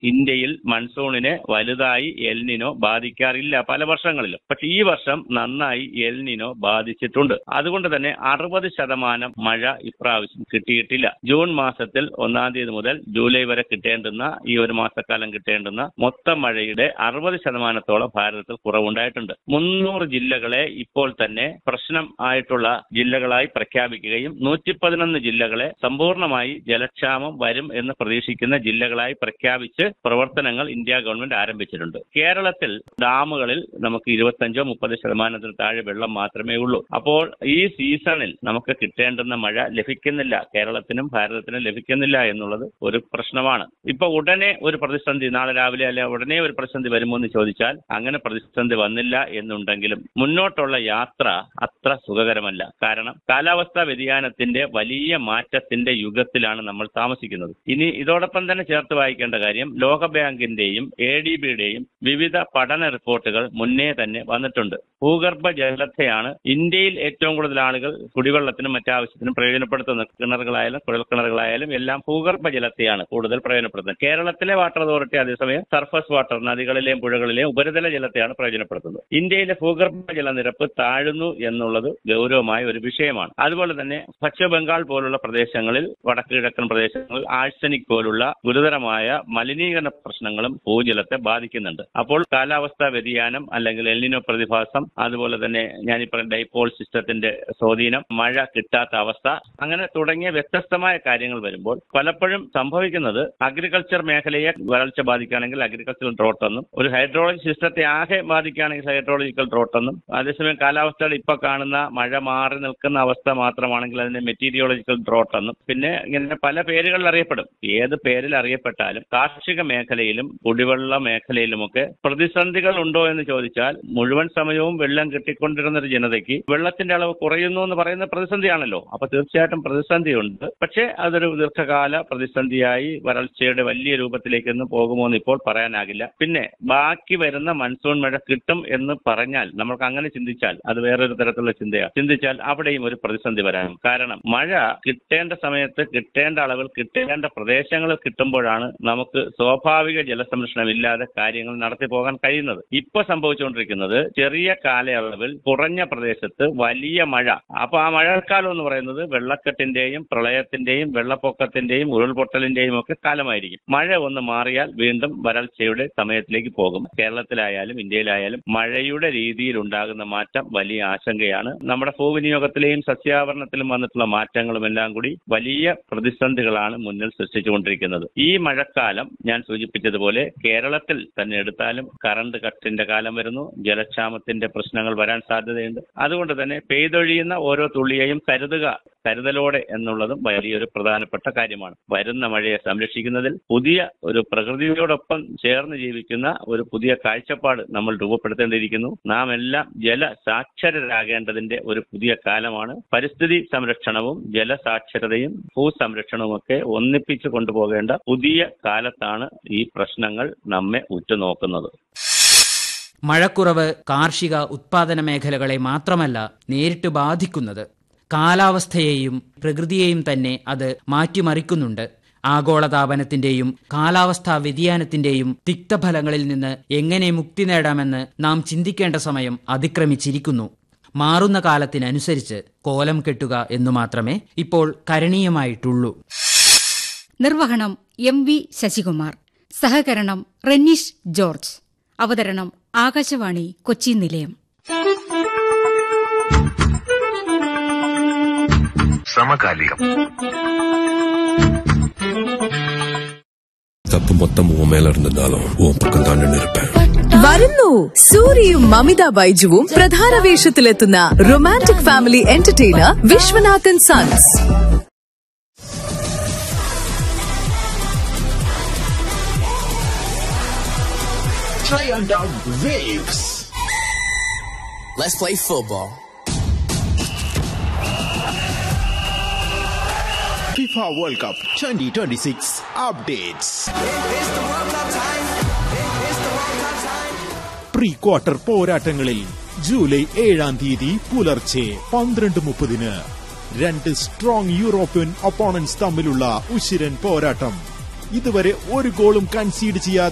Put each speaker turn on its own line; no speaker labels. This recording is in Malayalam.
ഇന്ത്യയിൽ മൺസൂണിനെ വലുതായി എൽനിനോ ബാധിക്കാറില്ല പല വർഷങ്ങളിലും പക്ഷെ ഈ വർഷം നന്നായി എൽനിനോ ബാധിച്ചിട്ടുണ്ട് അതുകൊണ്ട് തന്നെ അറുപത് ശതമാനം മഴ ഇപ്രാവശ്യം കിട്ടിയിട്ടില്ല ജൂൺ മാസത്തിൽ ഒന്നാം തീയതി മുതൽ ജൂലൈ വരെ കിട്ടേണ്ടുന്ന ഈ ഒരു മാസക്കാലം കിട്ടേണ്ടുന്ന മൊത്തം മഴയുടെ അറുപത് ശതമാനത്തോളം ഭാരതത്തിൽ കുറവുണ്ടായിട്ടുണ്ട് മുന്നൂറ് ജില്ലകളെ ഇപ്പോൾ തന്നെ പ്രശ്നം ആയിട്ടുള്ള ജില്ലകളായി പ്രഖ്യാപിക്കുകയും നൂറ്റി പതിനൊന്ന് ജില്ലകളെ സമ്പൂർണ്ണമായി ജലക്ഷാമം വരും എന്ന് പ്രതീക്ഷിക്കുന്ന ജില്ലകളായി പ്രഖ്യാപിച്ച് പ്രവർത്തനങ്ങൾ ഇന്ത്യ ഗവൺമെന്റ് ആരംഭിച്ചിട്ടുണ്ട് കേരളത്തിൽ ഡാമുകളിൽ നമുക്ക് ഇരുപത്തഞ്ചോ മുപ്പത് ശതമാനത്തിൽ താഴെ വെള്ളം മാത്രമേ ഉള്ളൂ അപ്പോൾ ഈ സീസണിൽ നമുക്ക് കിട്ടേണ്ടുന്ന മഴ ലഭിക്കുന്നില്ല കേരളത്തിനും ഭാരതത്തിനും ലഭിക്കുന്നില്ല എന്നുള്ളത് ഒരു പ്രശ്നമാണ് ഇപ്പൊ ഉടനെ ഒരു പ്രതിസന്ധി നാളെ രാവിലെ അല്ലെ ഉടനെ ഒരു പ്രതിസന്ധി വരുമോ എന്ന് ചോദിച്ചാൽ അങ്ങനെ പ്രതിസന്ധി വന്നില്ല എന്നുണ്ടെങ്കിലും മുന്നോട്ടുള്ള യാത്ര അത്ര സുഖകരമല്ല കാരണം കാലാവസ്ഥാ വ്യതിയാനത്തിന്റെ വലിയ മാറ്റത്തിന്റെ യുഗത്തിലാണ് നമ്മൾ താമസിക്കുന്നത് ഇനി ഇതോടൊപ്പം തന്നെ ചേർത്ത് വായിക്കേണ്ട കാര്യം ലോകബാങ്കിന്റെയും എ ഡി ബിയുടെയും വിവിധ പഠന റിപ്പോർട്ടുകൾ മുന്നേ തന്നെ വന്നിട്ടുണ്ട് ഭൂഗർഭ ജലത്തെയാണ് ഇന്ത്യയിൽ ഏറ്റവും കൂടുതൽ ആളുകൾ കുടിവെള്ളത്തിനും മറ്റാവശ്യത്തിനും പ്രയോജനപ്പെടുത്തുന്നത് കിണറുകളായാലും കുഴൽക്കിണറുകളായാലും എല്ലാം ഭൂഗർഭ ജലത്തെയാണ് കൂടുതൽ പ്രയോജനപ്പെടുത്തുന്നത് കേരളത്തിലെ വാട്ടർ അതോറിറ്റി അതേസമയം സർഫസ് വാട്ടർ നദികളിലെയും പുഴകളിലെയും ഉപരിതല ജലത്തെയാണ് പ്രയോജനപ്പെടുത്തുന്നത് ഇന്ത്യയിലെ ഭൂഗർഭ ജലനിരപ്പ് താഴുന്നു എന്നുള്ളത് ഗൗരവമായ ഒരു വിഷയമാണ് അതുപോലെ തന്നെ പശ്ചിമ ബംഗാൾ പോലുള്ള പ്രദേശങ്ങളിൽ വടക്ക് കിഴക്കൻ പ്രദേശങ്ങളിൽ ആഴ്സനിക് പോലുള്ള ഗുരുതരമായ മലിനീകരണ പ്രശ്നങ്ങളും ഭൂജലത്തെ ബാധിക്കുന്നുണ്ട് അപ്പോൾ കാലാവസ്ഥാ വ്യതിയാനം അല്ലെങ്കിൽ എൽനിനോ പ്രതിഭാസം അതുപോലെ തന്നെ ഞാനിപ്പോൾ ഡൈപോൾ സിസ്റ്റത്തിന്റെ സ്വാധീനം മഴ കിട്ടാത്ത അവസ്ഥ അങ്ങനെ തുടങ്ങിയ വ്യത്യസ്തമായ കാര്യങ്ങൾ വരുമ്പോൾ പലപ്പോഴും സംഭവിക്കുന്നത് അഗ്രികൾച്ചർ മേഖലയെ വരൾച്ച ബാധിക്കുകയാണെങ്കിൽ അഗ്രികൾച്ചറൽ ഡ്രോട്ട് എന്നും ഒരു ഹൈഡ്രോളജി സിസ്റ്റത്തെ ആകെ ബാധിക്കുകയാണെങ്കിൽ ഹൈഡ്രോളജിക്കൽ ഡ്രോട്ട് എന്നും അതേസമയം കാലാവസ്ഥയിൽ ഇപ്പൊ കാണുന്ന മഴ മാറി നിൽക്കുന്ന അവസ്ഥ മാത്രമാണെങ്കിൽ അതിനെ മെറ്റീരിയോളജിക്കൽ ഡ്രോട്ട് എന്നും പിന്നെ ഇങ്ങനെ പല പേരുകളിൽ അറിയപ്പെടും ഏത് പേരിൽ അറിയപ്പെട്ടാലും കാർഷിക മേഖലയിലും കുടിവെള്ള മേഖലയിലുമൊക്കെ പ്രതിസന്ധികൾ ഉണ്ടോ എന്ന് ചോദിച്ചാൽ മുഴുവൻ സമയവും വെള്ളം കിട്ടിക്കൊണ്ടിരുന്ന ഒരു ജനതയ്ക്ക് വെള്ളത്തിന്റെ അളവ് കുറയുന്നു എന്ന് പറയുന്ന പ്രതിസന്ധിയാണല്ലോ അപ്പൊ തീർച്ചയായിട്ടും പ്രതിസന്ധിയുണ്ട് പക്ഷേ അതൊരു ദീർഘകാല പ്രതിസന്ധിയായി വരൾച്ചയുടെ വലിയ രൂപത്തിലേക്കൊന്നും പോകുമോ എന്ന് ഇപ്പോൾ പറയാനാകില്ല പിന്നെ ബാക്കി വരുന്ന മൺസൂൺ മഴ കിട്ടും എന്ന് പറഞ്ഞാൽ നമുക്ക് അങ്ങനെ ചിന്തിച്ചാൽ അത് വേറൊരു തരത്തിലുള്ള ചിന്തയാണ് ചിന്തിച്ചാൽ അവിടെയും ഒരു പ്രതിസന്ധി വരാനും കാരണം മഴ കിട്ടേണ്ട സമയത്ത് കിട്ടേണ്ട അളവിൽ കിട്ടേണ്ട പ്രദേശങ്ങളിൽ കിട്ടുമ്പോഴാണ് നമുക്ക് സ്വാഭാവിക ജലസംരക്ഷണം ഇല്ലാതെ കാര്യങ്ങൾ നടത്തി പോകാൻ കഴിയുന്നത് ഇപ്പൊ സംഭവിച്ചുകൊണ്ടിരിക്കുന്നത് ചെറിയ കാലയളവിൽ കുറഞ്ഞ പ്രദേശത്ത് വലിയ മഴ അപ്പൊ ആ മഴക്കാലം എന്ന് പറയുന്നത് വെള്ളക്കെട്ടിന്റെയും പ്രളയത്തിന്റെയും വെള്ളപ്പൊക്കത്തിന്റെയും ഉരുൾപൊട്ടലിന്റെയും ഒക്കെ കാലമായിരിക്കും മഴ ഒന്ന് മാറിയാൽ വീണ്ടും വരൾച്ചയുടെ സമയത്തിലേക്ക് പോകും കേരളത്തിലായാലും ഇന്ത്യയിലായാലും മഴയുടെ രീതിയിൽ ഉണ്ടാകുന്ന മാറ്റം വലിയ ആശങ്കയാണ് നമ്മുടെ ഭൂവിനിയോഗത്തിലെയും സസ്യാവരണത്തിലും വന്നിട്ടുള്ള മാറ്റങ്ങളും എല്ലാം കൂടി വലിയ പ്രതിസന്ധികളാണ് മുന്നിൽ സൃഷ്ടിച്ചുകൊണ്ടിരിക്കുന്നത് ഈ മഴക്കാലം ഞാൻ സൂചിപ്പിച്ചതുപോലെ കേരളത്തിൽ തന്നെ എടുത്താലും കറണ്ട് കട്ടിന്റെ കാലം വരുന്നു ജലക്ഷാമത്തിന്റെ പ്രശ്നങ്ങൾ വരാൻ സാധ്യതയുണ്ട് അതുകൊണ്ട് തന്നെ പെയ്തൊഴിയുന്ന ഓരോ തുള്ളിയെയും കരുതുക കരുതലോടെ എന്നുള്ളതും വലിയൊരു പ്രധാനപ്പെട്ട കാര്യമാണ് വരുന്ന മഴയെ സംരക്ഷിക്കുന്നതിൽ പുതിയ ഒരു പ്രകൃതിയോടൊപ്പം ചേർന്ന് ജീവിക്കുന്ന ഒരു പുതിയ കാഴ്ചപ്പാട് നമ്മൾ രൂപപ്പെടുത്തേണ്ടിയിരിക്കുന്നു നാം എല്ലാം ജല സാക്ഷരരാകേണ്ടതിന്റെ ഒരു പുതിയ കാലമാണ് പരിസ്ഥിതി സംരക്ഷണവും ജലസാക്ഷരതയും ഭൂസംരക്ഷണവും ഒക്കെ ഒന്നിപ്പിച്ചു കൊണ്ടുപോകേണ്ട പുതിയ കാലത്താണ് ഈ പ്രശ്നങ്ങൾ നമ്മെ ഉറ്റുനോക്കുന്നത്
മഴക്കുറവ് കാർഷിക ഉത്പാദന മേഖലകളെ മാത്രമല്ല നേരിട്ട് ബാധിക്കുന്നത് കാലാവസ്ഥയെയും പ്രകൃതിയെയും തന്നെ അത് മാറ്റിമറിക്കുന്നുണ്ട് ആഗോളതാപനത്തിന്റെയും കാലാവസ്ഥാ വ്യതിയാനത്തിന്റെയും തിക്തഫലങ്ങളിൽ നിന്ന് എങ്ങനെ മുക്തി നേടാമെന്ന് നാം ചിന്തിക്കേണ്ട സമയം അതിക്രമിച്ചിരിക്കുന്നു മാറുന്ന കാലത്തിനനുസരിച്ച് കോലം കെട്ടുക എന്നു മാത്രമേ ഇപ്പോൾ കരണീയമായിട്ടുള്ളൂ
നിർവഹണം എം വി ശശികുമാർ സഹകരണം റെനീഷ് ജോർജ് അവതരണം ആകാശവാണി കൊച്ചി നിലയം
സമകാലികം
தப்பு மொத்தம் உன் மேல இருந்திருந்தாலும் உன் பக்கம் தான் நின்று இருப்பேன்
വരുന്നു സൂര്യയും മമിത ബൈജുവും പ്രധാന വേഷത്തിലെത്തുന്ന romantic family entertainer Viswanathan sons
Let's play football.
FIFA World Cup 2026 updates. Pre quarter പോരാട്ടങ്ങളിൽ ജൂലൈ ഏഴാം തീയതി പുലർച്ചെ പന്ത്രണ്ട് മുപ്പതിന് രണ്ട് സ്ട്രോങ് യൂറോപ്യൻ ഒപ്പോണൻസ് തമ്മിലുള്ള ഉശിരൻ പോരാട്ടം ഇതുവരെ ഒരു ഗോളും കൺസീഡ് ചെയ്യാതെ